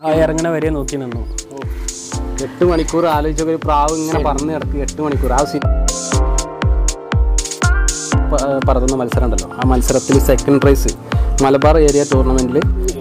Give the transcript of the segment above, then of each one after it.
ആ ഇറങ്ങണ വരെ നോക്കി നിന്നു എട്ട് മണിക്കൂർ ആലോചിച്ചൊക്കെ ഒരു പ്രാവ് ഇങ്ങനെ പറന്ന് കിടക്ക് എട്ട് മണിക്കൂർ ആ സി പ- പറത്തുന്ന മത്സരം ഉണ്ടല്ലോ ആ മത്സരത്തിൽ സെക്കൻഡ് പ്രൈസ് മലബാർ ഏരിയ ടൂർണമെന്റിൽ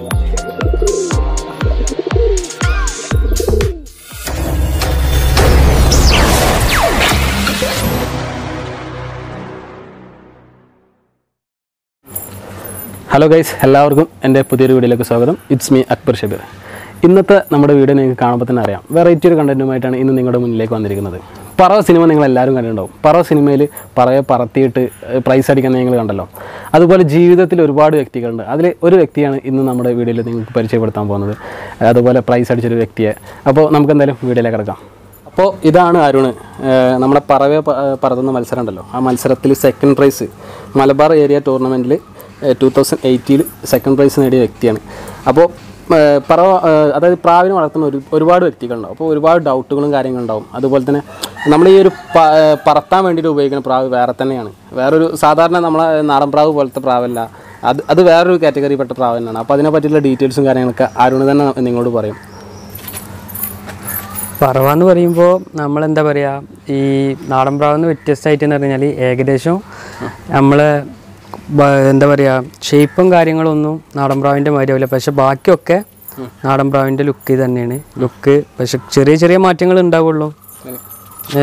ഹലോ ഗൈസ് എല്ലാവർക്കും എൻ്റെ പുതിയൊരു വീഡിയോയിലേക്ക് സ്വാഗതം ഇറ്റ്സ് മീ അക്ബർ ഷബീർ ഇന്നത്തെ നമ്മുടെ വീഡിയോ നിങ്ങൾക്ക് കാണുമ്പോൾ തന്നെ അറിയാം വെറൈറ്റി ഒരു കണ്ടന്റുമായിട്ടാണ് ഇന്ന് നിങ്ങളുടെ മുന്നിലേക്ക് വന്നിരിക്കുന്നത് പറവ സിനിമ നിങ്ങൾ എല്ലാവരും കണ്ടിട്ടുണ്ടാവും പറവ സിനിമയിൽ പറയെ പറത്തിയിട്ട് പ്രൈസ് അടിക്കുന്ന നിങ്ങൾ കണ്ടല്ലോ അതുപോലെ ജീവിതത്തിൽ ഒരുപാട് വ്യക്തികളുണ്ട് അതിൽ ഒരു വ്യക്തിയാണ് ഇന്ന് നമ്മുടെ വീഡിയോയിൽ നിങ്ങൾക്ക് പരിചയപ്പെടുത്താൻ പോകുന്നത് അതുപോലെ പ്രൈസ് അടിച്ചൊരു വ്യക്തിയെ അപ്പോൾ നമുക്ക് എന്തായാലും വീഡിയോയിലേക്ക് കിടക്കാം അപ്പോൾ ഇതാണ് അരുണ് ഏഹ് നമ്മുടെ പറവെ പ- പറത്തുന്ന മത്സരം ഉണ്ടല്ലോ ആ മത്സരത്തിൽ സെക്കൻഡ് പ്രൈസ് മലബാർ ഏരിയ ടൂർണമെൻറ്റിൽ ടൂ തൗസൻഡ് എയ്റ്റിയിൽ സെക്കൻഡ് പ്രൈസ് നേടിയ വ്യക്തിയാണ് അപ്പോൾ ഏഹ് പറവ ഏഹ് അതായത് പ്രാവിനെ വളർത്തുന്ന ഒരു ഒരുപാട് വ്യക്തികളുണ്ടാവും അപ്പോൾ ഒരുപാട് ഡൗട്ടുകളും കാര്യങ്ങളും ഉണ്ടാവും അതുപോലെ തന്നെ നമ്മൾ ഈ ഒരു പ- ഏഹ് പറത്താൻ വേണ്ടിയിട്ട് ഉപയോഗിക്കുന്ന പ്രാവ് വേറെ തന്നെയാണ് വേറൊരു സാധാരണ നമ്മളെ നാടൻ പ്രാവ് പോലത്തെ പ്രാവല്ല അത് അത് വേറൊരു കാറ്റഗറിപ്പെട്ട പ്രാവ് തന്നെയാണ് അപ്പോൾ അതിനെ പറ്റിയുള്ള ഡീറ്റെയിൽസും കാര്യങ്ങളൊക്കെ അരുണ് തന്നെ നിങ്ങളോട് പറയും പറവാന്ന് പറയുമ്പോൾ നമ്മൾ എന്താ പറയുക ഈ നാടൻ പ്രാവെന്ന് വ്യത്യസ്തമായിട്ട് എന്ന് പറഞ്ഞാൽ ഏകദേശം നമ്മൾ എന്താ പറയുക ഷേപ്പും കാര്യങ്ങളൊന്നും നാടൻ പ്രാവിൻ്റെ മാതിരിയാവില്ല പക്ഷെ ബാക്കിയൊക്കെ നാടൻ പ്രാവിൻ്റെ ലുക്ക് തന്നെയാണ് ലുക്ക് പക്ഷെ ചെറിയ ചെറിയ മാറ്റങ്ങൾ ഉണ്ടാവുള്ളൂ ഏ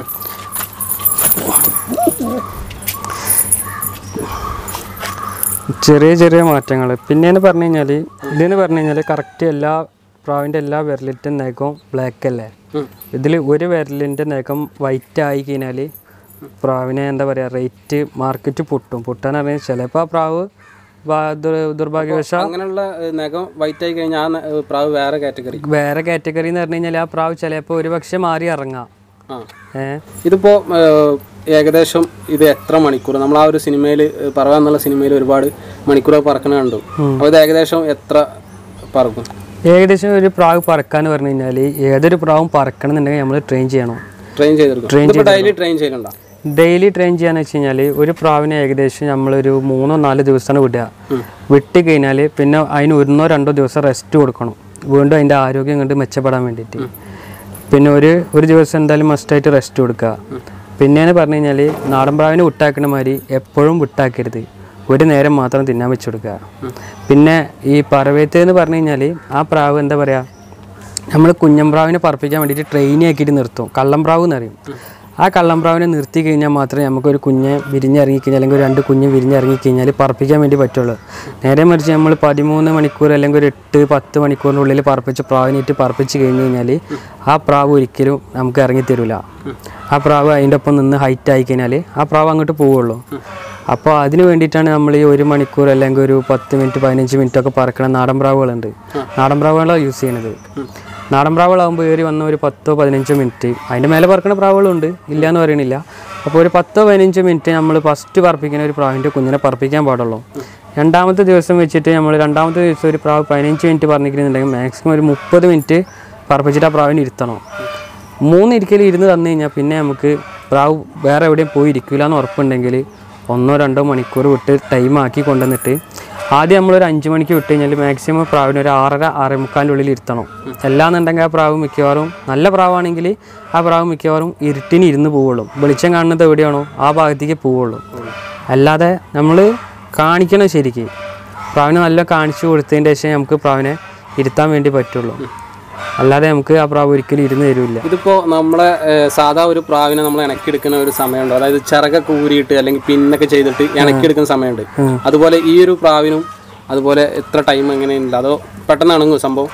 ചെറിയ ചെറിയ മാറ്റങ്ങൾ പിന്നെന്ന് പറഞ്ഞു കഴിഞ്ഞാൽ ഇതെന്ന് പറഞ്ഞു കഴിഞ്ഞാൽ കറക്റ്റ് എല്ലാ പ്രാവിൻ്റെ എല്ലാ വിരലിൻ്റെ നഖവും ബ്ലാക്ക് അല്ലേ ഇതിൽ ഒരു വിരലിൻ്റെ നഖം വൈറ്റ് ആയി കഴിഞ്ഞാൽ പ്രാവിനെ എന്താ പറയുക റേറ്റ് മാർക്കറ്റ് പൊട്ടും പൊട്ടാൻ പറഞ്ഞാൽ ചിലപ്പോൾ ആ പ്രാവ് വാ- ദുർ- ദുർഭാഗ്യവശാൽ അങ്ങനെയുള്ള ഏഹ്, നഖം വൈറ്റ് ആയി കഴിഞ്ഞാൽ ആ ന- ഏഹ്, പ്രാവ് വേറെ കാറ്റഗറി വേറെ കാറ്റഗറി എന്ന് പറഞ്ഞു കഴിഞ്ഞാൽ ആ പ്രാവ് ചിലപ്പോൾ ഒരു പക്ഷേ മാറി ഇറങ്ങാം ആ ഏഹ് ഇതിപ്പോ ഏഹ്, ഏകദേശം ഇത് എത്ര മണിക്കൂർ നമ്മൾ ആ ഒരു സിനിമയിൽ പറവ എന്നുള്ള സിനിമയിൽ ഒരുപാട് മണിക്കൂർ പറക്കണ കണ്ടു അപ്പോൾ ഇത് ഏകദേശം എത്ര പറക്കും ഏകദേശം ഒരു പ്രാവ് പറക്കാൻ പറഞ്ഞു കഴിഞ്ഞാൽ ഏതൊരു പ്രാവും പറക്കണം എന്നുണ്ടെങ്കിൽ നമ്മൾ ട്രെയിൻ ചെയ്യണം ട്രെയിൻ ചെയ്തെടുക്കും ഇതിപ്പോൾ ഡെയിലി ട്രെയിൻ ചെയ്യണ്ട ഡെയിലി ട്രെയിൻ ചെയ്യാന്ന് വെച്ച് കഴിഞ്ഞാൽ ഒരു പ്രാവിനെ ഏകദേശം നമ്മളൊരു മൂന്നോ നാല് ദിവസമാണ് വിടുക വിട്ട് കഴിഞ്ഞാൽ പിന്നെ അതിന് ഒന്നോ രണ്ടോ ദിവസം റെസ്റ്റ് കൊടുക്കണം വീണ്ടും അതിൻ്റെ ആരോഗ്യം കണ്ട് മെച്ചപ്പെടാൻ വേണ്ടിയിട്ട് പിന്നെ ഒരു ഒരു ദിവസം എന്തായാലും മസ്റ്റായിട്ട് റെസ്റ്റ് കൊടുക്കുക പിന്നെയെന്ന് പറഞ്ഞു കഴിഞ്ഞാൽ നാടൻ പ്രാവിനെ വിട്ടാക്കുന്ന മാതിരി എപ്പോഴും വിട്ടാക്കരുത് ഒരു നേരം മാത്രം തിന്നാൻ വെച്ച് കൊടുക്കുക പിന്നെ ഈ പറവേത്ത് എന്ന് പറഞ്ഞു കഴിഞ്ഞാൽ ആ പ്രാവ് എന്താ പറയുക നമ്മൾ കുഞ്ഞമ്പ്രാവിനെ പറപ്പിക്കാൻ വേണ്ടിയിട്ട് ട്രെയിൻ ആക്കിയിട്ട് നിർത്തും കള്ളംപ്രാവ് എന്ന് പറയും ആ കള്ളംപ്രാവിനെ നിർത്തി കഴിഞ്ഞാൽ മാത്രമേ നമുക്കൊരു കുഞ്ഞ് വിരിഞ്ഞിറങ്ങി കഴിഞ്ഞാൽ അല്ലെങ്കിൽ ഒരു രണ്ട് കുഞ്ഞ് വിരിഞ്ഞിറങ്ങി കഴിഞ്ഞാൽ പറപ്പിക്കാൻ വേണ്ടി പറ്റുള്ളൂ നേരെ മറിച്ച് നമ്മൾ പതിമൂന്ന് മണിക്കൂർ അല്ലെങ്കിൽ ഒരു എട്ട് പത്ത് മണിക്കൂറിൻ്റെ ഉള്ളിൽ പറപ്പിച്ച് പ്രാവിനേറ്റ് പറപ്പിച്ച് കഴിഞ്ഞ് കഴിഞ്ഞാൽ ആ പ്രാവ് ഒരിക്കലും നമുക്ക് ഇറങ്ങി തരില്ല ആ പ്രാവ് അതിൻ്റെ ഒപ്പം നിന്ന് ഹൈറ്റ് ആയി കഴിഞ്ഞാൽ ആ പ്രാവ് അങ്ങോട്ട് പോവുള്ളൂ അപ്പോൾ അതിന് വേണ്ടിയിട്ടാണ് നമ്മൾ ഈ ഒരു മണിക്കൂർ അല്ലെങ്കിൽ ഒരു പത്ത് മിനിറ്റ് പതിനഞ്ച് മിനിറ്റ് ഒക്കെ പറക്കണ നാടൻ പ്രാവുകളുണ്ട് നാടൻ പ്രാവുകളാണ് യൂസ് ചെയ്യണത് നാടൻ പ്രാവുകളാകുമ്പോൾ ഏറി വന്ന ഒരു പത്തോ പതിനഞ്ചോ മിനിറ്റ് അതിൻ്റെ മേലെ പറക്കണ പ്രാവുകളുണ്ട് ഇല്ല എന്ന് പറയണില്ല അപ്പോൾ ഒരു പത്തോ പതിനഞ്ചോ മിനിറ്റ് നമ്മൾ ഫസ്റ്റ് പറപ്പിക്കുന്ന ഒരു പ്രാവിൻ്റെ കുഞ്ഞിനെ പറപ്പിക്കാൻ പാടുള്ളൂ രണ്ടാമത്തെ ദിവസം വെച്ചിട്ട് നമ്മൾ രണ്ടാമത്തെ ദിവസം ഒരു പ്രാവ് പതിനഞ്ച് മിനിറ്റ് പറഞ്ഞിരിക്കുന്നുണ്ടെങ്കിൽ മാക്സിമം ഒരു മുപ്പത് മിനിറ്റ് പറപ്പിച്ചിട്ട് ആ പ്രാവിനെ ഇരുത്തണം മൂന്ന് ഇരിക്കൽ ഇരുന്ന് തന്നു കഴിഞ്ഞാൽ പിന്നെ നമുക്ക് പ്രാവ് വേറെ എവിടെയും പോയി ഇരിക്കില്ല എന്ന് ഉറപ്പുണ്ടെങ്കിൽ ഒന്നോ രണ്ടോ മണിക്കൂർ വിട്ട് ടൈം ആക്കി കൊണ്ടുവന്നിട്ട് ആദ്യം നമ്മളൊരു അഞ്ച് മണിക്ക് വിട്ട് കഴിഞ്ഞാൽ മാക്സിമം പ്രാവിന് ഒരു ആറര ആറേ മുക്കാലിൻ്റെ ഉള്ളിൽ ഇരുത്തണം അല്ലാന്നുണ്ടെങ്കിൽ ആ പ്രാവ് മിക്കവാറും നല്ല പ്രാവാണെങ്കിൽ ആ പ്രാവ് മിക്കവാറും ഇരുട്ടിന് ഇരുന്ന് പോവുള്ളൂ വെളിച്ചം കാണുന്നത് എവിടെയാണോ ആ ഭാഗത്തേക്ക് പോവുള്ളൂ അല്ലാതെ നമ്മൾ കാണിക്കണം ശരിക്ക് പ്രാവിനെ നല്ല കാണിച്ചു കൊടുത്തതിൻ്റെ ശേഷം നമുക്ക് പ്രാവിനെ ഇരുത്താൻ വേണ്ടി പറ്റുള്ളൂ അല്ലാതെ നമുക്ക് ആ പ്രാവ് ഒരിക്കലും ഇരുന്ന് തരില്ല ഇതിപ്പോ നമ്മളെ ഏഹ്, സാധാ ഒരു പ്രാവിനെ നമ്മൾ ഇണക്കിയെടുക്കുന്ന ഒരു സമയമുണ്ട് അതായത് ചിറകൊക്കെ ഊരിയിട്ട് അല്ലെങ്കിൽ പിന്നൊക്കെ ചെയ്തിട്ട് ഇണക്കിയെടുക്കുന്ന സമയമുണ്ട് അതുപോലെ ഈ ഒരു പ്രാവിനും അതുപോലെ എത്ര ടൈം എങ്ങനെയുണ്ട് അതോ പെട്ടെന്ന് ഇണങ്ങും സംഭവം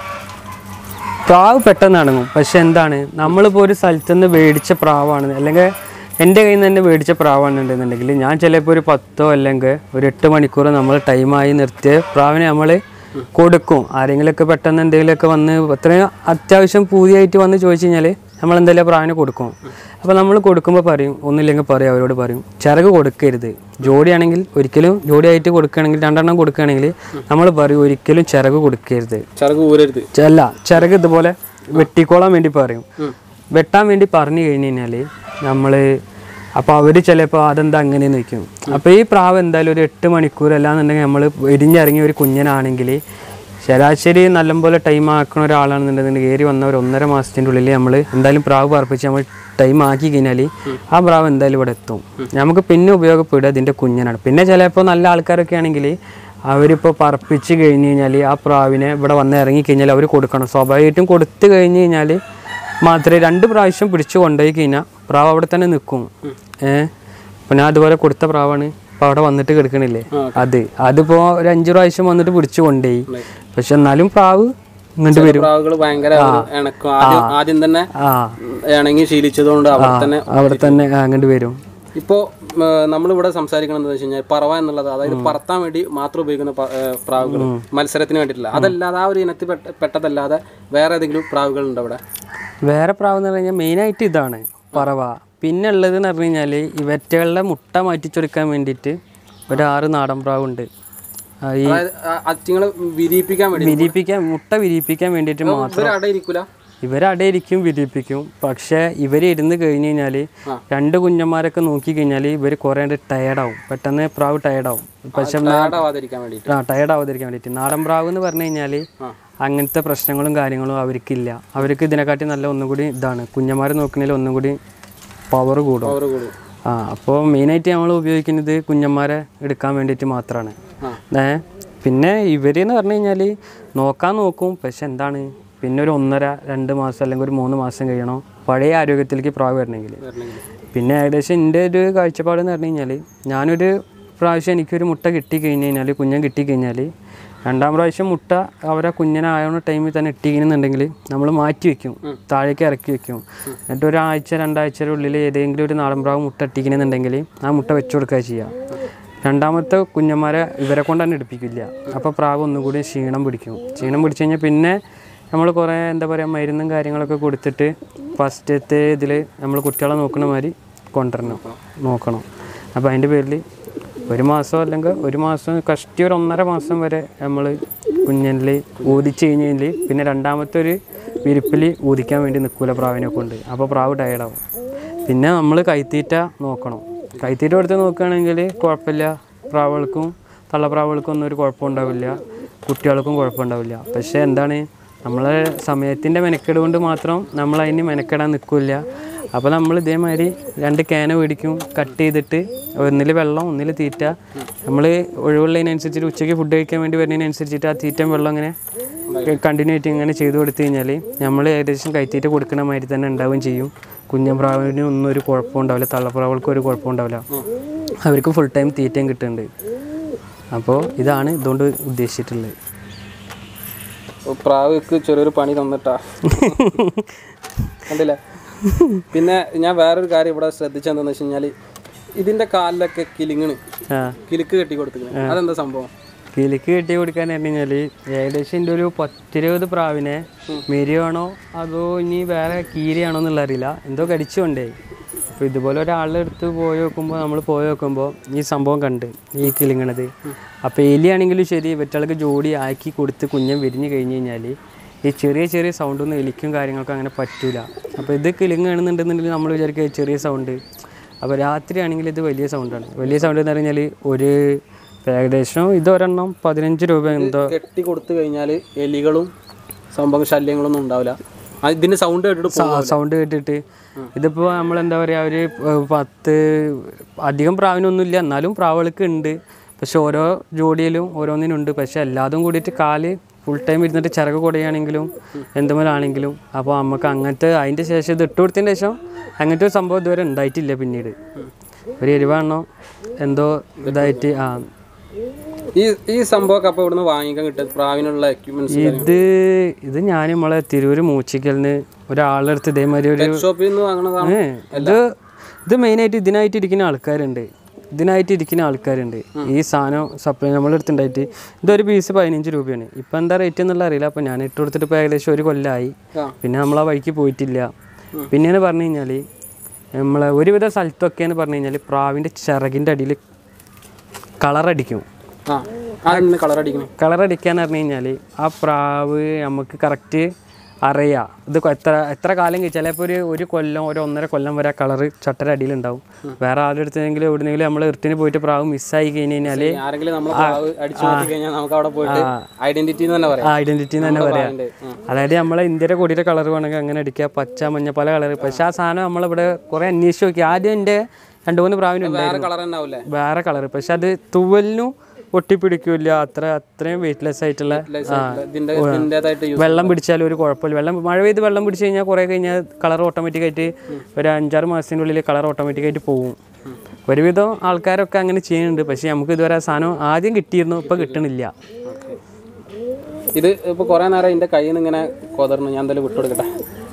പ്രാവ് പെട്ടെന്ന് അടങ്ങും പക്ഷെ എന്താണ് നമ്മളിപ്പോൾ ഒരു സ്ഥലത്ത് നിന്ന് മേടിച്ച പ്രാവാണ് അല്ലെങ്കിൽ എൻ്റെ കയ്യിൽ നിന്ന് തന്നെ മേടിച്ച പ്രാവാണെന്നുണ്ടെന്നുണ്ടെങ്കിൽ ഞാൻ ചിലപ്പോൾ ഒരു പത്തോ അല്ലെങ്കിൽ ഒരു എട്ട് മണിക്കൂർ നമ്മൾ ടൈമായി നിർത്തിയ പ്രാവിനെ നമ്മൾ കൊടുക്കും ആരെങ്കിലുമൊക്കെ പെട്ടെന്ന് എന്തെങ്കിലുമൊക്കെ വന്ന് അത്രയും അത്യാവശ്യം പൂതിയായിട്ട് വന്ന് ചോദിച്ചു കഴിഞ്ഞാൽ നമ്മൾ എന്തായാലും പ്രാവിനെ കൊടുക്കും അപ്പോൾ നമ്മൾ കൊടുക്കുമ്പോൾ പറയും ഒന്നില്ലെങ്കിൽ പറയും അവരോട് പറയും ചിറക് കൊടുക്കരുത് ജോഡിയാണെങ്കിൽ ഒരിക്കലും ജോഡിയായിട്ട് കൊടുക്കുകയാണെങ്കിൽ രണ്ടെണ്ണം കൊടുക്കുകയാണെങ്കിൽ നമ്മൾ പറയും ഒരിക്കലും ചിറക് കൊടുക്കരുത് ചിറക് ഊരരുത് ച- അല്ല ചിറക് ഇതുപോലെ വെട്ടിക്കോളാൻ വേണ്ടി പറയും വെട്ടാൻ വേണ്ടി പറഞ്ഞു കഴിഞ്ഞ് കഴിഞ്ഞാൽ നമ്മൾ അപ്പോൾ അവർ ചിലപ്പോൾ അതെന്താ അങ്ങനെയെന്ന് വെക്കും അപ്പോൾ ഈ പ്രാവ് എന്തായാലും ഒരു എട്ട് മണിക്കൂർ അല്ലാന്നുണ്ടെങ്കിൽ നമ്മൾ എരിഞ്ഞിറങ്ങിയ ഒരു കുഞ്ഞനാണെങ്കിൽ ശരാശരി നല്ലപോലെ ടൈം ആക്കുന്ന ഒരാളാണെന്നുണ്ടെങ്കിൽ കയറി വന്ന ഒരു ഒന്നര മാസത്തിൻ്റെ ഉള്ളിൽ നമ്മൾ എന്തായാലും പ്രാവ് പറപ്പിച്ച് നമ്മൾ ടൈം ആക്കി കഴിഞ്ഞാൽ ആ പ്രാവ് എന്തായാലും ഇവിടെ എത്തും നമുക്ക് പിന്നെ ഉപയോഗപ്പെടുക അതിൻ്റെ കുഞ്ഞനാണ് പിന്നെ ചിലപ്പോൾ നല്ല ആൾക്കാരൊക്കെ ആണെങ്കിൽ അവരിപ്പോൾ പറപ്പിച്ച് കഴിഞ്ഞ് കഴിഞ്ഞാൽ ആ പ്രാവിനെ ഇവിടെ വന്ന് ഇറങ്ങി കഴിഞ്ഞാൽ അവർ കൊടുക്കണം സ്വാഭാവികമായിട്ടും കൊടുത്തു കഴിഞ്ഞ് കഴിഞ്ഞാൽ മാത്രമേ രണ്ട് പ്രാവശ്യം പിടിച്ചു കൊണ്ടുപോയി കഴിഞ്ഞാൽ പ്രാവ് അവിടെ തന്നെ നിൽക്കും ഏഹ് ഇപ്പം ഞാൻ അതുപോലെ കൊടുത്ത പ്രാവാണ് ഇപ്പം അവിടെ വന്നിട്ട് കിടക്കണില്ലേ അത് അതിപ്പോൾ ഒരു അഞ്ച് പ്രാവശ്യം വന്നിട്ട് പിടിച്ചു കൊണ്ടുപോയി പക്ഷെ എന്നാലും പ്രാവ് ഇങ്ങോട്ട് വരും പ്രാവുകൾ ഭയങ്കര ഒരു ഇണക്കം ആദ്യം ആദ്യം തന്നെ ആ ഇണങ്ങി ശീലിച്ചതുകൊണ്ട് അവിടെ തന്നെ അവിടെ തന്നെ അങ്ങോട്ട് വരും ഇപ്പോൾ നമ്മളിവിടെ സംസാരിക്കണം വെച്ച് കഴിഞ്ഞാൽ പറവ എന്നുള്ളത് അതായത് പറത്താൻ വേണ്ടി മാത്രം ഉപയോഗിക്കുന്ന പ്രാവുകൾ മത്സരത്തിന് വേണ്ടിയിട്ടില്ല അതല്ലാതെ ആ ഒരു ഇനത്തിൽ പെട്ട പെട്ടതല്ലാതെ വേറെ ഏതെങ്കിലും പ്രാവുകൾ ഉണ്ടോ അവിടെ വേറെ പ്രാവ് എന്ന് പറഞ്ഞു കഴിഞ്ഞാൽ മെയിനായിട്ട് ഇതാണ് പറവ പിന്നെ ഉള്ളത് എന്ന് പറഞ്ഞു കഴിഞ്ഞാൽ ഇവറ്റകളുടെ മുട്ട മാറ്റിച്ചെടുക്കാൻ വേണ്ടിയിട്ട് ഒരു ആറ് നാടൻ പ്രാവുണ്ട് ആ, ഈ അതായത് അറ്റിങ്ങൾ വിരിയിപ്പിക്കാൻ വേണ്ടി വിരിയിപ്പിക്കാൻ മുട്ട വിരിയിപ്പിക്കാൻ വേണ്ടിയിട്ട് മാത്രം ഇവര് അവിടെ ഇരിക്കൂല ഇവരടയിരിക്കും വിരിയിപ്പിക്കും പക്ഷേ ഇവർ ഇരുന്ന് കഴിഞ്ഞ് കഴിഞ്ഞാൽ രണ്ട് കുഞ്ഞന്മാരൊക്കെ നോക്കി കഴിഞ്ഞാൽ ഇവർ കുറേ ടയർഡാവും പെട്ടെന്ന് പ്രാവ് ടയർഡാവും പക്ഷെ ആവാതിരിക്കാൻ വേണ്ടി ആ ടയർഡ് ആവാതിരിക്കാൻ വേണ്ടിയിട്ട് നാടൻ പ്രാവ് എന്ന് പറഞ്ഞു കഴിഞ്ഞാൽ അങ്ങനത്തെ പ്രശ്നങ്ങളും കാര്യങ്ങളും അവർക്കില്ല അവർക്ക് ഇതിനെക്കാട്ടി നല്ല ഒന്നും കൂടി ഇതാണ് കുഞ്ഞന്മാരെ നോക്കുന്നതിൽ ഒന്നും കൂടി പവർ കൂടും അവർ കൂടും ആ അപ്പോൾ മെയിനായിട്ട് നമ്മൾ ഉപയോഗിക്കുന്നത് കുഞ്ഞന്മാരെ എടുക്കാൻ വേണ്ടിയിട്ട് മാത്രമാണ് ഏ പിന്നെ ഇവരെന്ന് പറഞ്ഞു കഴിഞ്ഞാൽ നോക്കാൻ നോക്കും പക്ഷെ എന്താണ് പിന്നെ ഒരു ഒന്നര രണ്ട് മാസം അല്ലെങ്കിൽ ഒരു മൂന്ന് മാസം കഴിയണം പഴയ ആരോഗ്യത്തിലേക്ക് പ്രാവ് വരണമെങ്കിൽ പിന്നെ ഏകദേശം എൻ്റെ ഒരു കാഴ്ചപ്പാട് എന്ന് പറഞ്ഞു കഴിഞ്ഞാൽ ഞാനൊരു പ്രാവശ്യം എനിക്കൊരു മുട്ട കിട്ടി കഴിഞ്ഞ് കഴിഞ്ഞാൽ കുഞ്ഞൻ കിട്ടി കഴിഞ്ഞാൽ രണ്ടാം പ്രാവശ്യം മുട്ട അവരെ കുഞ്ഞനാവുന്ന ടൈമിൽ തന്നെ ഇട്ടിക്കുന്നുണ്ടെങ്കിൽ നമ്മൾ മാറ്റി വെക്കും താഴേക്ക് ഇറക്കി വെക്കും എന്നിട്ട് ഒരാഴ്ച രണ്ടാഴ്ചയുടെ ഉള്ളിൽ ഏതെങ്കിലും ഒരു നാടൻ പ്രാവ് മുട്ട ഇട്ടിക്കുന്നുണ്ടെങ്കിൽ ആ മുട്ട വെച്ചു കൊടുക്കുക ചെയ്യുക രണ്ടാമത്തെ കുഞ്ഞന്മാരെ ഇവരെ കൊണ്ട് തന്നെ എടുപ്പിക്കില്ല അപ്പോൾ പ്രാവ് ഒന്നുകൂടി ക്ഷീണം പിടിക്കും ക്ഷീണം പിടിച്ചു കഴിഞ്ഞാൽ പിന്നെ നമ്മൾ കുറേ എന്താ പറയുക മരുന്നും കാര്യങ്ങളൊക്കെ കൊടുത്തിട്ട് ഫസ്റ്റത്തെ ഇതിൽ നമ്മൾ കുട്ടികളെ നോക്കുന്ന മാതിരി കൊണ്ടുവരണം നോക്കണം അപ്പോൾ അതിൻ്റെ പേരിൽ ഒരു മാസം അല്ലെങ്കിൽ ഒരു മാസം കഷ്ടി ഒരു ഒന്നര മാസം വരെ നമ്മൾ കുഞ്ഞനിൽ ഊതിച്ച് കഴിഞ്ഞ് കഴിഞ്ഞാൽ പിന്നെ രണ്ടാമത്തെ ഒരു വിരിപ്പിൽ ഊതിക്കാൻ വേണ്ടി നിൽക്കൂല പ്രാവിനെ കൊണ്ട് അപ്പോൾ പ്രാവ് ടയർഡാവും പിന്നെ നമ്മൾ കൈത്തീറ്റ നോക്കണം കൈത്തീറ്റ കൊടുത്ത് നോക്കുകയാണെങ്കിൽ കുഴപ്പമില്ല പ്രാവുകൾക്കും തള്ളപ്രാവുകൾക്കും ഒന്നും ഒരു കുഴപ്പമുണ്ടാവില്ല കുട്ടികൾക്കും കുഴപ്പമുണ്ടാവില്ല പക്ഷേ എന്താണ് നമ്മളെ സമയത്തിൻ്റെ മെനക്കേട് കൊണ്ട് മാത്രം നമ്മൾ അതിന് മെനക്കെടാൻ നിൽക്കില്ല അപ്പോൾ നമ്മൾ ഇതേമാതിരി രണ്ട് ക്യാന മേടിക്കും കട്ട് ചെയ്തിട്ട് ഒന്നിൽ വെള്ളം ഒന്നിൽ തീറ്റ നമ്മൾ ഒഴിവുള്ളതിനനുസരിച്ചിട്ട് ഉച്ചയ്ക്ക് ഫുഡ് കഴിക്കാൻ വേണ്ടി വരുന്നതിനനുസരിച്ചിട്ട് ആ തീറ്റയും വെള്ളം അങ്ങനെ കണ്ടിന്യൂ ആയിട്ട് ഇങ്ങനെ ചെയ്ത് കൊടുത്തു കഴിഞ്ഞാൽ നമ്മൾ ഏകദേശം കൈത്തീറ്റ കൊടുക്കണ മാതിരി തന്നെ ഉണ്ടാവുകയും ചെയ്യും കുഞ്ഞപ്രാവിന് ഒന്നും ഒരു കുഴപ്പം ഉണ്ടാവില്ല തള്ളപ്രാവുകൾക്ക് ഒരു കുഴപ്പം ഉണ്ടാവില്ല അവർക്ക് ഫുൾ ടൈം തീറ്റയും കിട്ടുന്നുണ്ട് അപ്പോൾ ഇതാണ് ഇതുകൊണ്ട് ഉദ്ദേശിച്ചിട്ടുള്ളത് പ്രാവുക്ക് ചെറിയൊരു പണി തന്നിട്ടാ കണ്ടില്ലേ പിന്നെ ഞാൻ വേറൊരു കാര്യം ഇവിടെ ശ്രദ്ധിച്ചെന്താന്ന് വെച്ച് കഴിഞ്ഞാൽ ഇതിന്റെ കാലിലൊക്കെ കിലിങ്ങണ് ആ കിലുക്ക് കെട്ടി കൊടുത്തിരിക്കുന്നത് അതെന്താ സംഭവം കിലിക്ക് കെട്ടി കൊടുക്കാൻ പറഞ്ഞു കഴിഞ്ഞാൽ ഏകദേശം എൻ്റെ ഒരു പത്തിരുപത് പ്രാവിനെ മെരിയാണോ അതോ ഇനി വേറെ കീരിയാണോ എന്നുള്ള അറിയില്ല എന്തോ കടിച്ചുകൊണ്ടേ അപ്പോൾ ഇതുപോലെ ഒരാളുടെ അടുത്ത് പോയി നോക്കുമ്പോൾ നമ്മൾ പോയി നോക്കുമ്പോൾ ഈ സംഭവം കണ്ട് ഈ കിളിങ്ങണത് അപ്പോൾ എലിയാണെങ്കിലും ശരി ഇവറ്റകൾക്ക് ജോഡി ആക്കി കൊടുത്ത് കുഞ്ഞൻ വിരിഞ്ഞ് കഴിഞ്ഞ് കഴിഞ്ഞാൽ ഈ ചെറിയ ചെറിയ സൗണ്ടൊന്നും എലിക്കും കാര്യങ്ങൾക്കും അങ്ങനെ പറ്റൂല അപ്പോൾ ഇത് കിളിങ്ങാണെന്നുണ്ടെന്നുണ്ടെങ്കിൽ നമ്മൾ വിചാരിക്കുക ചെറിയ സൗണ്ട് അപ്പോൾ രാത്രിയാണെങ്കിൽ ഇത് വലിയ സൗണ്ടാണ് വലിയ സൗണ്ട് എന്ന് പറഞ്ഞാൽ ഒരു ഏകദേശം ഇതൊരെണ്ണം പതിനഞ്ച് രൂപ എന്തോ കെട്ടി കൊടുത്തു കഴിഞ്ഞാൽ എലികളും സംഭവം ശല്യങ്ങളൊന്നും ഉണ്ടാവില്ല ആ ഇതിന്റെ സൗണ്ട് കേട്ടിട്ട് പോകും സൗണ്ട് കേട്ടിട്ട് ഇതിപ്പോൾ നമ്മൾ എന്താ പറയുക ഒരു ഏഹ്, പത്ത് അധികം പ്രാവിനൊന്നുമില്ല എന്നാലും പ്രാവുകൾക്ക് ഉണ്ട് പക്ഷെ ഓരോ ജോഡിയിലും ഓരോന്നിനുണ്ട് പക്ഷെ എല്ലാതും കൂടിയിട്ട് കാല് ഫുൾ ടൈം ഇരുന്നിട്ട് ചിറക് കുടയാണെങ്കിലും എന്തുമലാണെങ്കിലും അപ്പോൾ നമുക്ക് അങ്ങനത്തെ അതിൻ്റെ ശേഷം ഇത് ഇട്ട് കൊടുത്തതിന് ശേഷം അങ്ങനത്തെ ഒരു സംഭവം ഇതുവരെ ഉണ്ടായിട്ടില്ല പിന്നീട് ഒരു എരിവാണോ എന്തോ ഇതായിട്ട് ആ ഈ ഈ സംഭവമൊക്കെ അപ്പോൾ ഇവിടുന്ന് വാങ്ങിക്കാൻ കിട്ടും പ്രാവിനുള്ള എക്യുപ്മെന്റ്സ് ഇത് ഇത് ഞാൻ നമ്മളെ തിരൂര് മൂച്ചിക്കലിന് ഒരാളുടെ അടുത്ത് ഇതേമാതിരി ഒരു ഷോപ്പിൽ നിന്ന് വാങ്ങണതാണ് ഏ, ഇത് ഇത് മെയിനായിട്ട് ഇതിനായിട്ട് ഇരിക്കുന്ന ആൾക്കാരുണ്ട് ഇതിനായിട്ട് ഇരിക്കുന്ന ആൾക്കാരുണ്ട് ഈ സാധനം സപ്ലൈ നമ്മളെ അടുത്തുണ്ടായിട്ട് ഇതൊരു പീസ് പതിനഞ്ച് രൂപയാണ് ഇപ്പം എന്താ റേറ്റ് എന്നുള്ള അറിയില്ല അപ്പം ഞാൻ ഇട്ട് കൊടുത്തിട്ട് ഇപ്പോൾ ഏകദേശം ഒരു കൊല്ലമായി ആ. പിന്നെ നമ്മൾ ആ വഴിക്ക് പോയിട്ടില്ല പിന്നെയെന്ന് പറഞ്ഞു കഴിഞ്ഞാൽ നമ്മളെ ഒരുവിധ സ്ഥലത്തൊക്കെയെന്ന് പറഞ്ഞു കഴിഞ്ഞാൽ പ്രാവിൻ്റെ ചിറകിൻ്റെ അടിയിൽ കളറടിക്കും ആ ആ കളർ അടിക്കണം കളറടിക്കാന്ന് പറഞ്ഞു കഴിഞ്ഞാൽ ആ പ്രാവ് നമുക്ക് കറക്റ്റ് അറിയാം ഇത് കൊ- എത്ര എത്ര കാലം കഴി- ചിലപ്പോൾ ഒരു ഒരു കൊല്ലം ഒരു ഒന്നര കൊല്ലം വരെ കളറ് ചട്ടര അടിയിലുണ്ടാവും വേറെ ആരുടെ അടുത്തെങ്കിലും എവിടെയെങ്കിലും നമ്മൾ ഇർട്ടിന് പോയിട്ട് പ്രാവ് മിസ്സായി കഴിഞ്ഞ് കഴിഞ്ഞാൽ ആരെങ്കിലും നമ്മളെ പ്രാവ് അടിച്ചു മാറ്റി കഴിഞ്ഞാൽ നമുക്ക് അവിടെ പോയിട്ട് ഐഡന്റിറ്റി എന്ന് തന്നെ പറയാം ഐഡന്റിറ്റി എന്ന് തന്നെ പറയാം അതായത് നമ്മളെ ഇന്ത്യയുടെ കൊടിയുടെ കളർ വേണമെങ്കിൽ അങ്ങനെ അടിക്കുക പച്ച മഞ്ഞ പല കളർ പക്ഷെ ആ സാധനം നമ്മളിവിടെ കുറേ അന്വേഷിച്ച് നോക്കി ആദ്യം എൻ്റെ രണ്ട് മൂന്ന് പ്രാവിനുണ്ട് വേറെ കളർ തന്നെ ആവൂലേ വേറെ കളർ പക്ഷെ അത് തുവലിനും ഒട്ടിപ്പിടിക്കില്ല അത്ര അത്രയും വെയിറ്റ്ലെസ് ആയിട്ടുള്ള ആ, ഇതിന്റെ ഇതിൻ്റെതായിട്ട് വെള്ളം പിടിച്ചാലും ഒരു കുഴപ്പമില്ല വെള്ളം മഴ പെയ്ത് വെള്ളം പിടിച്ച് കഴിഞ്ഞാൽ കുറേ കഴിഞ്ഞാൽ കളർ ഓട്ടോമാറ്റിക് ആയിട്ട് ഒരു അഞ്ചാറ് മാസത്തിൻ്റെ ഉള്ളിൽ കളർ ഓട്ടോമാറ്റിക് ആയിട്ട് പോകും ഒരുവിധം ആൾക്കാരൊക്കെ അങ്ങനെ ചെയ്യുന്നുണ്ട് പക്ഷേ നമുക്ക് ഇതുവരെ ആ സാധനം ആദ്യം കിട്ടിയിരുന്നു ഇപ്പം കിട്ടണില്ല ഇത് ഇപ്പൊ കുറെ നേരം എന്റെ കയ്യിൽ നിന്ന് ഇങ്ങനെ കൊതർന്നു ഞാൻ എന്തായാലും വിട്ടുകൊടുക്കട്ടെ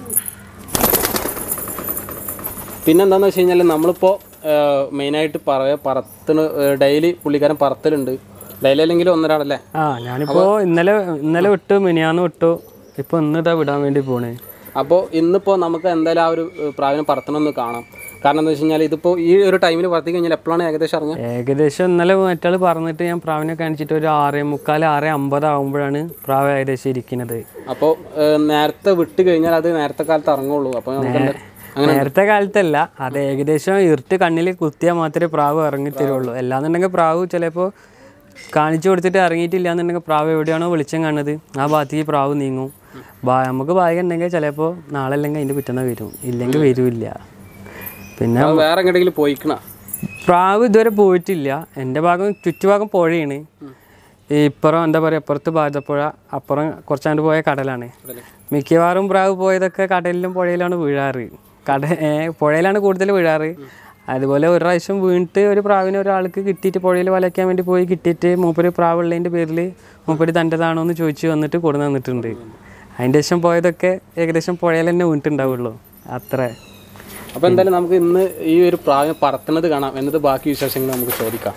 പിന്നെന്താന്ന് വെച്ച് കഴിഞ്ഞാൽ നമ്മളിപ്പോൾ മെയിനായിട്ട് പറയ പറത്തിന് ഡെയിലി പുള്ളിക്കാരൻ പറത്തലുണ്ട് ഡെയിലി അല്ലെങ്കിൽ ഒന്നരാടല്ലേ ആ ഞാനിപ്പോൾ ഇന്നലെ ഇന്നലെ വിട്ടു മിനിയാന്ന് വിട്ടു ഇപ്പോൾ ഇന്ന് ഇതാ വിടാൻ വേണ്ടി പോണേ അപ്പോൾ ഇന്നിപ്പോൾ നമുക്ക് എന്തായാലും ആ ഒരു ഏഹ്, പ്രാവിനെ പറത്തണമെന്ന് കാണാം കാരണം എന്താ വെച്ച് കഴിഞ്ഞാൽ ഇതിപ്പോൾ ഈ ഒരു ടൈമിൽ പറത്തി കഴിഞ്ഞാൽ എപ്പോഴാണ് ഏകദേശം ഇറങ്ങുക ഏകദേശം ഇന്നലെ മറ്റാൾ പറഞ്ഞിട്ട് ഞാൻ പ്രാവിനെ കാണിച്ചിട്ട് ഒരു ആറേ മുക്കാൽ ആറേ അമ്പത് ആകുമ്പോഴാണ് പ്രാവ് ഏകദേശം ഇരിക്കുന്നത് അപ്പോൾ നേരത്തെ വിട്ട് കഴിഞ്ഞാൽ അത് നേരത്തെ കാലത്ത് ഇറങ്ങുള്ളൂ അപ്പോൾ നമുക്ക് എന്താ- അങ്ങനെ നേരത്തെ കാലത്തല്ല അത് ഏകദേശം ഇരുട്ട് കണ്ണിൽ കുത്തിയാൽ മാത്രമേ പ്രാവ് ഇറങ്ങി തരുള്ളൂ അല്ലാന്നുണ്ടെങ്കിൽ പ്രാവ് ചിലപ്പോൾ കാണിച്ചു കൊടുത്തിട്ട് ഇറങ്ങിയിട്ടില്ല എന്നുണ്ടെങ്കിൽ പ്രാവ് എവിടെയാണോ വെളിച്ചം കാണുന്നത് ആ ഭാഗത്തേക്ക് പ്രാവ് നീങ്ങും ബാ- നമുക്ക് ഭാഗ്യം ഉണ്ടെങ്കിൽ ചിലപ്പോൾ നാളെ അല്ലെങ്കിൽ അതിൻ്റെ പിറ്റേന്ന് വരും ഇല്ലെങ്കിൽ വരില്ല പിന്നെ അത് വേറെ എങ്ങോട്ടെങ്കിലും പോയിക്കണ പ്രാവ് ഇതുവരെ പോയിട്ടില്ല എൻ്റെ ഭാഗം ചുറ്റുഭാഗം പുഴയാണ് ഈ ഇപ്പുറം എന്താ പറയുക ഇപ്പുറത്ത് ഭാരതപ്പുഴ അപ്പുറം കുറച്ചാണ്ട് പോയ കടലാണ് മിക്കവാറും പ്രാവ് പോയതൊക്കെ കടലിലും പുഴയിലാണ് വീഴാറ് കട ഏ, പുഴയിലാണ് കൂടുതൽ വീഴാറ് അതുപോലെ ഒരു പ്രാവശ്യം വീണിട്ട് ഒരു പ്രാവിനെ ഒരാൾക്ക് കിട്ടിയിട്ട് പുഴയിൽ വലയ്ക്കാൻ വേണ്ടി പോയി കിട്ടിയിട്ട് മൂപ്പര് പ്രാവുള്ളതിൻ്റെ പേരിൽ മൂപ്പര് തൻ്റെതാണോ എന്ന് ചോദിച്ച് വന്നിട്ട് കൊടുന്ന് തന്നിട്ടുണ്ട് അതിൻ്റെ ശേഷം പോയതൊക്കെ ഏകദേശം പുഴയിൽ തന്നെ വീണിട്ടുണ്ടാവുള്ളൂ അത്ര അപ്പോൾ എന്തായാലും നമുക്ക് ഇന്ന് ഈ ഒരു പ്രാവിനെ പറത്തുന്നത് കാണാം എന്നിട്ട് ബാക്കി വിശേഷങ്ങൾ നമുക്ക് ചോദിക്കാം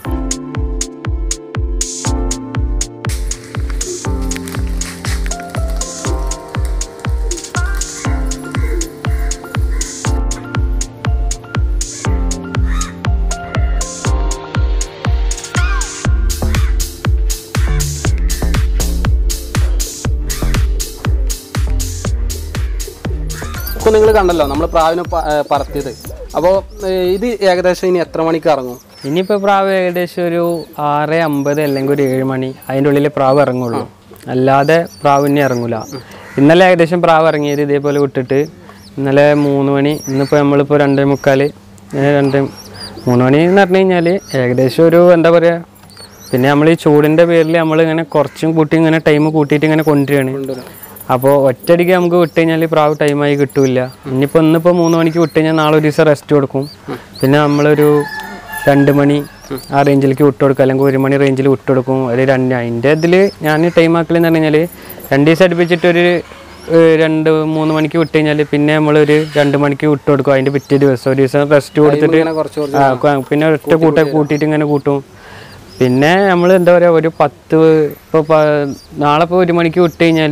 ഇപ്പോൾ നിങ്ങൾ കണ്ടല്ലോ നമ്മൾ പ്രാവിനെ പ- ഏ, പറത്തിയത് അപ്പോൾ ഇത് ഏകദേശം ഇനി എത്ര മണിക്ക് ഇറങ്ങും ഇനിയിപ്പോൾ പ്രാവ് ഏകദേശം ഒരു ആറ് അമ്പത് അല്ലെങ്കിൽ ഒരു ഏഴ് മണി അതിൻ്റെ ഉള്ളിൽ പ്രാവ് ഇറങ്ങുള്ളൂ അല്ലാതെ പ്രാവ് ഇനി ഇറങ്ങൂല ഇന്നലെ ഏകദേശം പ്രാവ് ഇറങ്ങിയത് ഇതേപോലെ വിട്ടിട്ട് ഇന്നലെ മൂന്ന് മണി ഇന്നിപ്പോൾ നമ്മളിപ്പോൾ രണ്ടേ മുക്കാൽ ഏ, രണ്ട് മൂന്ന് മണി എന്ന് പറഞ്ഞു കഴിഞ്ഞാൽ ഏകദേശം ഒരു എന്താ പറയുക പിന്നെ നമ്മൾ ഈ ചൂടിൻ്റെ പേരിൽ നമ്മൾ ഇങ്ങനെ കുറച്ചും കൂട്ടി ഇങ്ങനെ ടൈം കൂട്ടിയിട്ട് ഇങ്ങനെ കൊണ്ടുവരികയാണ് അപ്പോൾ ഒറ്റയടിക്ക് നമുക്ക് വിട്ട് കഴിഞ്ഞാൽ പ്രാവ് ടൈമായി കിട്ടൂല ഇനിയിപ്പോൾ ഇന്നിപ്പോൾ മൂന്ന് മണിക്ക് വിട്ട് കഴിഞ്ഞാൽ നാളെ ഒരു ദിവസം റെസ്റ്റ് കൊടുക്കും പിന്നെ നമ്മളൊരു രണ്ട് മണി ആ റേഞ്ചിലേക്ക് വിട്ട് കൊടുക്കും അല്ലെങ്കിൽ ഒരു മണി റേഞ്ചിൽ വിട്ട് കൊടുക്കും ഒരു രണ്ട് അതിൻ്റെ ഇതിൽ ഞാൻ ടൈം ആക്കലെന്ന് പറഞ്ഞു കഴിഞ്ഞാൽ രണ്ട് ദിവസം അടുപ്പിച്ചിട്ടൊരു ഏഹ്, രണ്ട് മൂന്ന് മണിക്ക് വിട്ട് കഴിഞ്ഞാൽ പിന്നെ നമ്മളൊരു രണ്ട് മണിക്ക് വിട്ട് കൊടുക്കും അതിൻ്റെ പിറ്റേ ദിവസം ഒരു ദിവസം റെസ്റ്റ് കൊടുത്തിട്ട് ഇങ്ങനെ കുറച്ച് കുറച്ച് ആ, ക- പിന്നെ ഒറ്റ കൂട്ട കൂട്ടിയിട്ട് ഇങ്ങനെ കൂട്ടും പിന്നെ നമ്മൾ എന്താ പറയുക ഒരു പത്ത് ഇപ്പോൾ നാളെ ഇപ്പോൾ ഒരു മണിക്ക് വിട്ട് കഴിഞ്ഞാൽ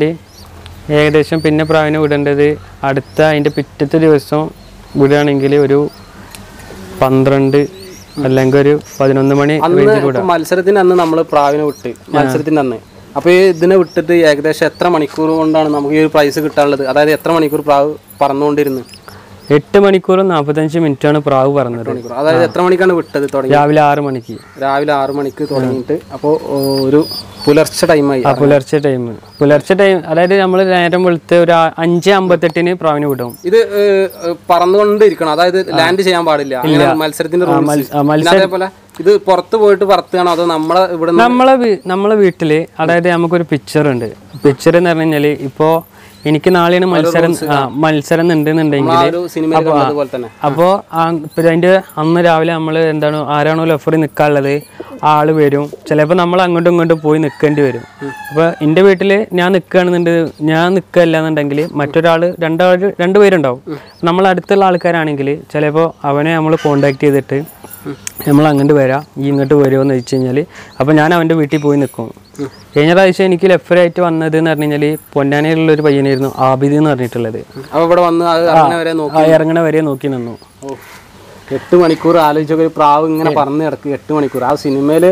ഏകദേശം പിന്നെ പ്രാവിനെ വിടേണ്ടത് അടുത്ത അതിൻ്റെ പിറ്റത്തെ ദിവസം വിടുകയാണെങ്കിൽ ഒരു പന്ത്രണ്ട് അല്ലെങ്കിൽ ഒരു പതിനൊന്ന് മണി അന്ന് ഇപ്പൊ മത്സരത്തിന് അന്ന് നമ്മൾ പ്രാവിനെ വിട്ട് മത്സരത്തിന് അന്ന് അപ്പോൾ ഈ ഇതിനെ വിട്ടിട്ട് ഏകദേശം എത്ര മണിക്കൂർ കൊണ്ടാണ് നമുക്ക് ഈ ഒരു പ്രൈസ് കിട്ടാനുള്ളത് അതായത് എത്ര മണിക്കൂർ പ്രാവ് പറന്നുകൊണ്ടിരുന്നു എട്ട് മണിക്കൂറും നാൽപ്പത്തഞ്ച് മിനിറ്റാണ് പ്രാവ് പറഞ്ഞത് മണിക്കൂർ അതായത് എത്ര മണിക്കാണ് വിട്ടത് തുടങ്ങി രാവിലെ ആറ് മണിക്ക് രാവിലെ ആറ് മണിക്ക് തുടങ്ങിയിട്ട് അപ്പോൾ ഒരു പുലർച്ചെ ടൈമായി ആ പുലർച്ചെ ടൈം പുലർച്ചെ ടൈം അതായത് നമ്മൾ നേരം വെളുത്ത് ഒരു ആ- അഞ്ച് അമ്പത്തെട്ടിന് പ്രാവിനെ വിടും ഇത് ഏഹ്, ഏഹ്, പറന്നുകൊണ്ടിരിക്കണം അതായത് ലാൻഡ് ചെയ്യാൻ പാടില്ല അങ്ങനെ മത്സരത്തിന്റെ റൂൾസ് മത്സ- ആ, പിന്നെ അതേപോലെ ഇത് പുറത്ത് പോയിട്ട് പറത്തുകയാണോ അതോ നമ്മളെ ഇവിടെ നമ്മളെ വീ- നമ്മളെ വീട്ടില് അതായത് നമുക്കൊരു പിക്ചർ ഉണ്ട് പിക്ചർ എന്ന് പറഞ്ഞു കഴിഞ്ഞാല് ഇപ്പോ എനിക്ക് നാളെയാണ് മത്സരം ആ, മത്സരം ഉണ്ടെന്നുണ്ടെങ്കിൽ ആ ഒരു സിനിമയിൽ കണ്ടതുപോലെ തന്നെ അപ്പോൾ അതിന്റെ അന്ന് രാവിലെ നമ്മൾ എന്താണ് ആരാണോ ലഫറി നിൽക്കാനുള്ളത് ആള് വരും ചിലപ്പോൾ നമ്മൾ അങ്ങോട്ടും ഇങ്ങോട്ടും പോയി നിൽക്കേണ്ടി വരും അപ്പോൾ എൻ്റെ വീട്ടിൽ ഞാൻ നിൽക്കുകയാണെന്നുണ്ട് ഞാൻ നിൽക്കുകയല്ല എന്നുണ്ടെങ്കിൽ മറ്റൊരാൾ രണ്ടാൾ രണ്ട് പേരുണ്ടാവും നമ്മൾ അടുത്തുള്ള ആൾക്കാരാണെങ്കിൽ ചിലപ്പോൾ അവനെ നമ്മൾ കോണ്ടാക്ട് ചെയ്തിട്ട് നമ്മൾ അങ്ങോട്ട് വരാം ഈ ഇങ്ങോട്ട് വരുമോ എന്ന് വെച്ച് കഴിഞ്ഞാൽ അപ്പോൾ ഞാൻ അവൻ്റെ വീട്ടിൽ പോയി നിൽക്കും കഴിഞ്ഞ പ്രാവശ്യം എനിക്ക് ലെഫ്റ്റ് വന്നത് എന്ന് പറഞ്ഞു കഴിഞ്ഞാൽ പൊന്നാനയിലുള്ള ഒരു പയ്യനായിരുന്നു ആബിദ് എന്ന് പറഞ്ഞിട്ടുള്ളത് അപ്പോൾ ഇവിടെ വന്ന് അത് അങ്ങനെ വരെ നോക്കി ആ ഇറങ്ങണ വരെ നോക്കി നിന്നു ഓ എട്ട് മണിക്കൂർ ആലോചിച്ചൊക്കെ ഒരു പ്രാവ് ഇങ്ങനെ പറന്ന് കിടക്കും എട്ട് മണിക്കൂർ ആ സിനിമയിൽ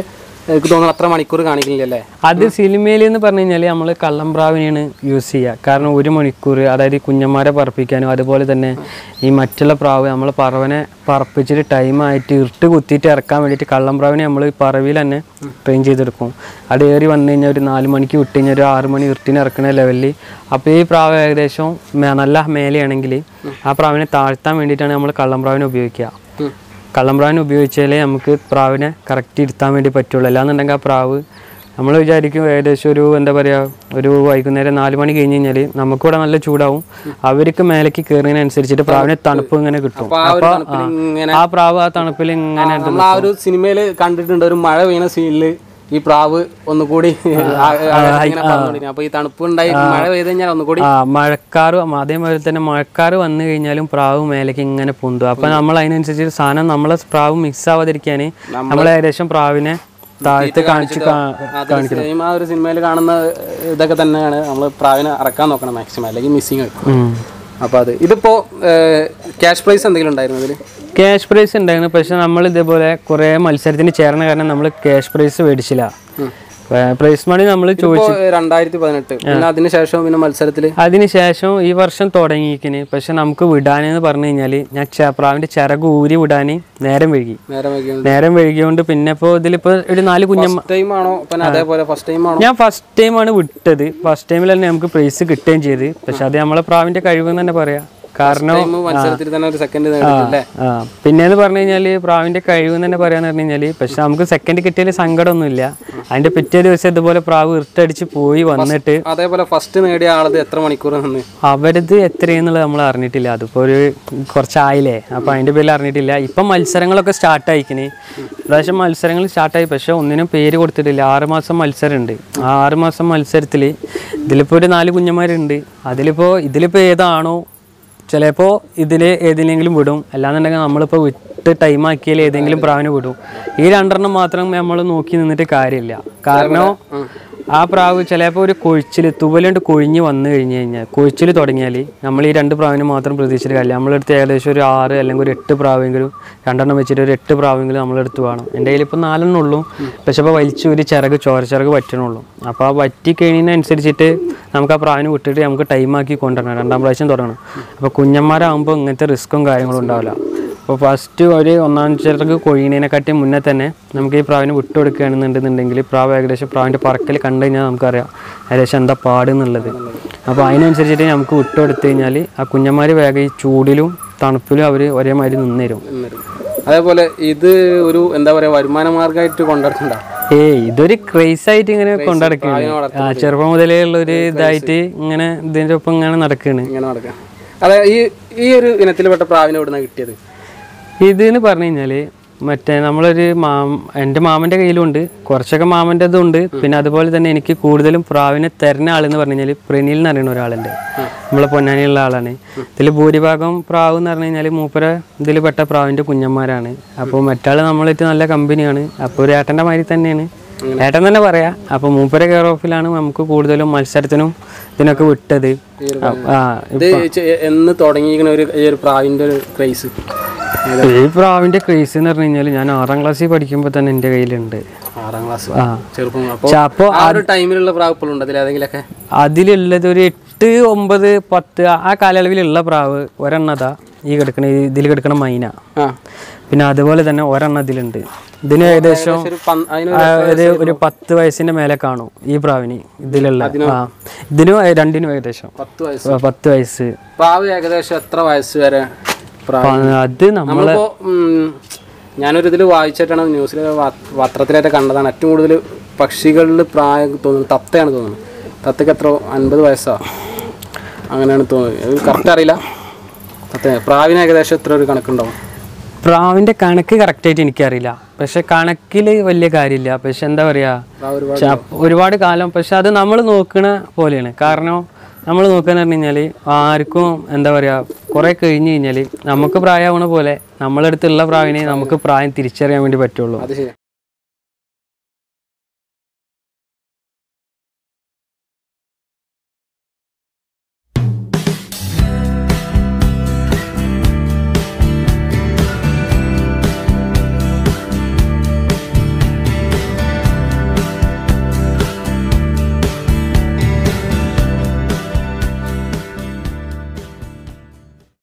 എനിക്ക് തോന്നുന്നു അത്ര മണിക്കൂർ കാണിക്കുന്നില്ലല്ലേ അത് സിനിമയിൽ എന്ന് പറഞ്ഞു കഴിഞ്ഞാൽ നമ്മൾ കള്ളംപ്രാവിനെയാണ് യൂസ് ചെയ്യുക കാരണം ഒരു മണിക്കൂർ അതായത് ഈ കുഞ്ഞന്മാരെ പറപ്പിക്കാനും അതുപോലെ തന്നെ ഈ മറ്റുള്ള പ്രാവ് നമ്മൾ പറവനെ പറപ്പിച്ചിട്ട് ടൈമായിട്ട് ഇരുട്ട് കുത്തിയിട്ട് ഇറക്കാൻ വേണ്ടിയിട്ട് കള്ളംപ്രാവിനെ നമ്മൾ ഈ പറവിൽ തന്നെ ട്രെയിൻ ചെയ്തെടുക്കും അത് ഏറി വന്നു കഴിഞ്ഞാൽ ഒരു നാല് മണിക്ക് വിട്ട് കഴിഞ്ഞാൽ ഒരു ആറ് മണി ഇരുട്ടിന് ഇറക്കുന്ന ലെവലിൽ അപ്പോൾ ഈ പ്രാവ് ഏകദേശം മേ- നല്ല മേലെയാണെങ്കിൽ ആ പ്രാവിനെ താഴ്ത്താൻ വേണ്ടിയിട്ടാണ് നമ്മൾ കള്ളംപ്രാവിനെ ഉപയോഗിക്കുക കള്ളംപ്രാവിനെ ഉപയോഗിച്ചാലേ നമുക്ക് പ്രാവിനെ കറക്റ്റ് ഇരുത്താൻ വേണ്ടി പറ്റുള്ളൂ അല്ലാന്നുണ്ടെങ്കിൽ ആ പ്രാവ് നമ്മൾ വിചാരിക്കും ഏകദേശം ഒരു എന്താ പറയുക ഒരു വൈകുന്നേരം നാല് മണി കഴിഞ്ഞ് കഴിഞ്ഞാൽ നമുക്കിവിടെ നല്ല ചൂടാവും അവർക്ക് മേലേക്ക് കയറുന്നതിനനുസരിച്ചിട്ട് പ്രാവിന് തണുപ്പ് ഇങ്ങനെ കിട്ടും അപ്പൊ ആ ഒരു അപ്പൊ തണുപ്പിൽ ഇങ്ങനെ ആ പ്രാവ് ആ തണുപ്പിൽ ഇങ്ങനെ നമ്മൾ ആ ഒരു സിനിമയിൽ കണ്ടിട്ടുണ്ട് ഒരു മഴ വീണ സീനില് ഈ പ്രാവ് ഒന്നുകൂടി ആ- ആ- ഇങ്ങനെ പറന്നുകൊണ്ടിരിക്കും. അപ്പൊ ഈ തണുപ്പ് ഉണ്ടായി മഴ പെയ്ത് കഴിഞ്ഞാൽ ഒന്നുകൂടി ആ മഴക്കാറ് അതേമാതിരി തന്നെ മഴക്കാറ് വന്നു കഴിഞ്ഞാലും പ്രാവ് മേലേക്ക് ഇങ്ങനെ പൊന്തും അപ്പൊ നമ്മൾ അതിനനുസരിച്ച് സാധനം നമ്മളെ പ്രാവ് മിക്സ് ആവാതിരിക്കാൻ നമ്മൾ ഏകദേശം പ്രാവിനെ താഴത്ത് കാണിച്ച് കാ- അത് സെയിം ആ ഒരു സിനിമയിൽ കാണുന്ന ഇതൊക്കെ തന്നെയാണ് നമ്മൾ പ്രാവിനെ ഇറക്കാൻ നോക്കണം മാക്സിമം അല്ലെങ്കിൽ മിസ്സിങ് ഉം. അപ്പൊ അത് ഇതിപ്പോ ക്യാഷ് പ്രൈസ് എന്തെങ്കിലും ഉണ്ടായിരുന്നു ഇതില് ക്യാഷ് പ്രൈസ് ഉണ്ടായിരുന്നു പക്ഷെ നമ്മൾ ഇതേപോലെ കുറേ മത്സരത്തിന് ചേർന്ന കാരണം നമ്മൾ ക്യാഷ് പ്രൈസ് മേടിച്ചില്ല പ്രൈസ് മണി നമ്മൾ ചോദിച്ചു ഇപ്പോ രണ്ടായിരത്തി പതിനെട്ട് പിന്നെ അതിനുശേഷം പിന്നെ മത്സരത്തില് അതിനുശേഷം ഈ വർഷം തുടങ്ങിയിരിക്കണ് പക്ഷെ നമുക്ക് വിടാനെന്ന് പറഞ്ഞു കഴിഞ്ഞാൽ ഞാൻ ചെ- പ്രാവിന്റെ ചിറക് ഊരി വിടാൻ നേരം വൈകി നേരെ വൈകിയ നേരം വൈകിയോണ്ട് പിന്നെ ഇപ്പോൾ ഇതിലിപ്പോൾ ഒരു നാല് കുഞ്ഞമ്മ ടൈം ആണോ പിന്നെ അതേപോലെ ഫസ്റ്റ് ടൈം ആണോ ഞാൻ ഫസ്റ്റ് ടൈമാണ് വിട്ടത് ഫസ്റ്റ് ടൈമിൽ തന്നെ നമുക്ക് പ്രൈസ് കിട്ടുകയും ചെയ്ത് പക്ഷെ അത് നമ്മളെ പ്രാവിന്റെ കഴിവെന്ന് തന്നെ പറയാം കാരണം ടൈം മത്സരത്തിൽ തന്നെ ഒരു സെക്കൻഡ് നേടിയിട്ടില്ലേ ആ പിന്നെന്ന് പറഞ്ഞു കഴിഞ്ഞാൽ പ്രാവിന്റെ കഴിവ് തന്നെ പറയാന്ന് പറഞ്ഞു കഴിഞ്ഞാൽ പക്ഷെ നമുക്ക് സെക്കൻഡ് കിട്ടിയതിൽ സങ്കടമൊന്നുമില്ല അതിന്റെ പിറ്റേ ദിവസം ഇതുപോലെ പ്രാവ് ഇർട്ടടിച്ച് പോയി വന്നിട്ട് അതേപോലെ ഫസ്റ്റ് നേടിയ ആളത് എത്ര മണിക്കൂർ നിന്ന് അവരത് എത്രയെന്നുള്ളത് നമ്മൾ അറിഞ്ഞിട്ടില്ല അതിപ്പോ ഒരു കുറച്ചായില്ലേ അപ്പൊ അതിന്റെ പേരിൽ അറിഞ്ഞിട്ടില്ല ഇപ്പം മത്സരങ്ങളൊക്കെ സ്റ്റാർട്ട് ആയിക്കിന് പ്രാവശ്യം മത്സരങ്ങൾ സ്റ്റാർട്ടായി പക്ഷെ ഒന്നിനും പേര് കൊടുത്തിട്ടില്ല ആറ് മാസം മത്സരമുണ്ട് ആ ആറ് മാസം മത്സരത്തിൽ ഇതിലിപ്പോ ഒരു നാല് കുഞ്ഞന്മാരുണ്ട് അതിലിപ്പോ ഇതിലിപ്പോ ഏതാണോ ചിലപ്പോൾ ഇതിൽ ഏതിലെങ്കിലും വിടും അല്ലാന്നുണ്ടെങ്കിൽ നമ്മളിപ്പോൾ വിട്ട് ടൈം ആക്കിയാൽ ഏതെങ്കിലും പ്രാവിനെ വിടും ഈ രണ്ടെണ്ണം മാത്രം നമ്മൾ നോക്കി നിന്നിട്ട് കാര്യമില്ല കാരണം ആ പ്രാവ് ചിലപ്പോൾ ഒരു കൊഴിച്ചിൽ തുവലുണ്ട് കൊഴിഞ്ഞ് വന്നു കഴിഞ്ഞ് കഴിഞ്ഞാൽ കൊഴിച്ചിൽ തുടങ്ങിയാൽ നമ്മൾ ഈ രണ്ട് പ്രാവിനെ മാത്രം പ്രതീക്ഷിച്ചിട്ട് കാര്യമില്ല നമ്മളെടുത്ത് ഏകദേശം ഒരു ആറ് അല്ലെങ്കിൽ ഒരു എട്ട് പ്രാവെങ്കിലും രണ്ടെണ്ണം വെച്ചിട്ട് ഒരു എട്ട് പ്രാവെങ്കിലും നമ്മളെടുത്ത് വേണം എൻ്റെ കയ്യിൽ ഇപ്പോൾ നാലെണ്ണം ഉള്ളൂ പക്ഷെ അപ്പോൾ വലിച്ച് ഒരു ചിറക് ചോരച്ചിറക് പറ്റണുള്ളൂ അപ്പോൾ ആ വറ്റി കഴിഞ്ഞതിനനുസരിച്ചിട്ട് നമുക്ക് ആ പ്രാവിനെ വിട്ടിട്ട് നമുക്ക് ടൈമാക്കി കൊണ്ടുവരണം രണ്ടാം പ്രാവശ്യം തുടങ്ങണം അപ്പോൾ കുഞ്ഞന്മാരാകുമ്പോൾ ഇങ്ങനത്തെ റിസ്ക്കും കാര്യങ്ങളും ഉണ്ടാവില്ല അപ്പോൾ ഫസ്റ്റ് ഒരു ഒന്നാം ചിറക് കൊഴിയണേനെക്കാട്ടി മുന്നേ തന്നെ നമുക്ക് ഈ പ്രാവിനെ വിട്ടു കൊടുക്കുകയാണെന്നുണ്ടെന്നുണ്ടെങ്കിൽ പ്രാവ് ഏകദേശം പ്രാവിൻ്റെ പറക്കൽ കണ്ടു കഴിഞ്ഞാൽ നമുക്കറിയാം ഏകദേശം എന്താ പാടെന്നുള്ളത് അപ്പോൾ അതിനനുസരിച്ചിട്ട് നമുക്ക് വിട്ടു കൊടുത്തു കഴിഞ്ഞാൽ ആ കുഞ്ഞന്മാർ വേഗം ഈ ചൂടിലും തണുപ്പിലും അവർ ഒരേമാതിരി നിന്നേരും നിന്നിരുന്നു. അതേപോലെ ഇത് ഒരു എന്താ പറയാ വരുമാന മാർഗമായിട്ട് കൊണ്ടുവരണ്ട ഏയ് ഇതൊരു ക്രേസ് ആയിട്ട് ഇങ്ങനെ കൊണ്ടുനടക്കുകയാണ് ആ ചെറുപ്പം മുതലേ ഉള്ള ഒരു ഇതായിട്ട് ഇങ്ങനെ ഇതിൻ്റെ ഒപ്പം ഇങ്ങനെ നടക്കുകയാണ് ഇങ്ങനെ നടക്കാം അതെ ഈ ഈ ഒരു ഇനത്തിൽപ്പെട്ട പ്രാവിനെ എവിടുന്ന കിട്ടിയത് ഇതെന്ന് പറഞ്ഞു കഴിഞ്ഞാൽ മറ്റേ നമ്മളൊരു മാം എൻ്റെ മാമൻ്റെ കയ്യിലുണ്ട് കുറച്ചൊക്കെ മാമൻ്റെ ഇതുണ്ട് പിന്നെ അതുപോലെ തന്നെ എനിക്ക് കൂടുതലും പ്രാവിനെ തരുന്ന ആളെന്ന് പറഞ്ഞു കഴിഞ്ഞാൽ പ്രണീൽ എന്ന് പറയുന്ന ഒരാളുണ്ട് നമ്മളെ പൊന്നാനിയുള്ള ആളാണ് ഇതിൽ ഭൂരിഭാഗം പ്രാവ് എന്ന് പറഞ്ഞു കഴിഞ്ഞാൽ മൂപ്പര ഇതിൽ പെട്ട പ്രാവിൻ്റെ കുഞ്ഞന്മാരാണ് അപ്പോൾ മറ്റാൾ നമ്മളായിട്ട് നല്ല കമ്പനിയാണ് അപ്പോൾ ഒരു ഏട്ടൻ്റെ മാതിരി തന്നെയാണ് ഏട്ടൻ തന്നെ പറയാം അപ്പോൾ മൂപ്പര കെയർ ഓഫിലാണ് നമുക്ക് കൂടുതലും മത്സരത്തിനും ഇതിനൊക്കെ വിട്ടത് ആ ഇത് ചെ- എന്ന് തുടങ്ങിയിരിക്കുന്ന ഒരു ഈ ഒരു പ്രാവിന്റെ ഒരു ക്രൈസ് ഈ പ്രാവിന്റെ ക്രേസ് എന്ന് പറഞ്ഞു കഴിഞ്ഞാൽ ഞാൻ ആറാം ക്ലാസ്സിൽ പഠിക്കുമ്പോൾ തന്നെ എൻ്റെ കയ്യിലുണ്ട് ആറാം ക്ലാസ് ആ ചെറുപ്പം അപ്പൊ പക്ഷെ അപ്പോൾ ആ ഒരു ടൈമിലുള്ള പ്രാവ് ഇപ്പോഴും ഉണ്ട് അതിൽ ഏതെങ്കിലൊക്കെ അതിലുള്ളത് ഒരു എട്ട് ഒമ്പത് പത്ത് ആ കാലയളവിലുള്ള പ്രാവ് ഒരെണ്ണതാ ഈ കിടക്കണ ഇതിൽ കിടക്കണ മൈന ആ പിന്നെ അതുപോലെ തന്നെ ഒരെണ്ണം ഇതിലുണ്ട് ഇതിന് ഏകദേശം ഒരു പന്ത് അതിന് ആ, ഒരു ഒരു പത്ത് വയസ്സിന്റെ മേലെ കാണും ഈ പ്രാവിന് ഇതിലുള്ള ആ ഇതിനും രണ്ടിനും ഏകദേശം പത്ത് വയസ്സ് ആ, പത്ത് വയസ്സ് പ്രാവ് ഏകദേശം എത്ര വയസ്സ് വരെ പ്രാവ് അപ്പൊ അത് നമ്മളെ നമ്മളിപ്പോ ഉം, ഞാനൊരു ഇതിൽ വായിച്ചിട്ടാണ് ന്യൂസിൽ പത്രത്തിലായിട്ട് കണ്ടതാണ് ഏറ്റവും കൂടുതൽ പക്ഷികളിൽ പ്രായം തോന്നുന്നു തത്തയാണ് തോന്നുന്നത് തത്തയ്ക്ക് എത്ര അൻപത് വയസ്സാ അങ്ങനെയാണ് തോന്നുന്നത് കറക്റ്റ് അറിയില്ല തത്ത പ്രാവിന് ഏകദേശം എത്ര ഒരു കണക്കുണ്ടാവും പ്രാവിന്റെ കണക്ക് കറക്റ്റായിട്ട് എനിക്കറിയില്ല പക്ഷെ കണക്കിൽ വലിയ കാര്യമില്ല പക്ഷെ എന്താ പറയാ പ്രാവ് ഒരുപാട് പക്ഷെ അപ്പ- ഒരുപാട് കാലം പക്ഷെ അത് നമ്മൾ നോക്കണ പോലെയാണ് കാരണം നമ്മൾ നോക്കുകയെന്ന് പറഞ്ഞു കഴിഞ്ഞാൽ ആർക്കും എന്താ പറയുക കുറേ കഴിഞ്ഞ് കഴിഞ്ഞാൽ നമുക്ക് പ്രായമാവണ പോലെ നമ്മളടുത്തുള്ള പ്രാവിനെ നമുക്ക് പ്രായം തിരിച്ചറിയാൻ വേണ്ടി പറ്റുള്ളൂ അത് ശരി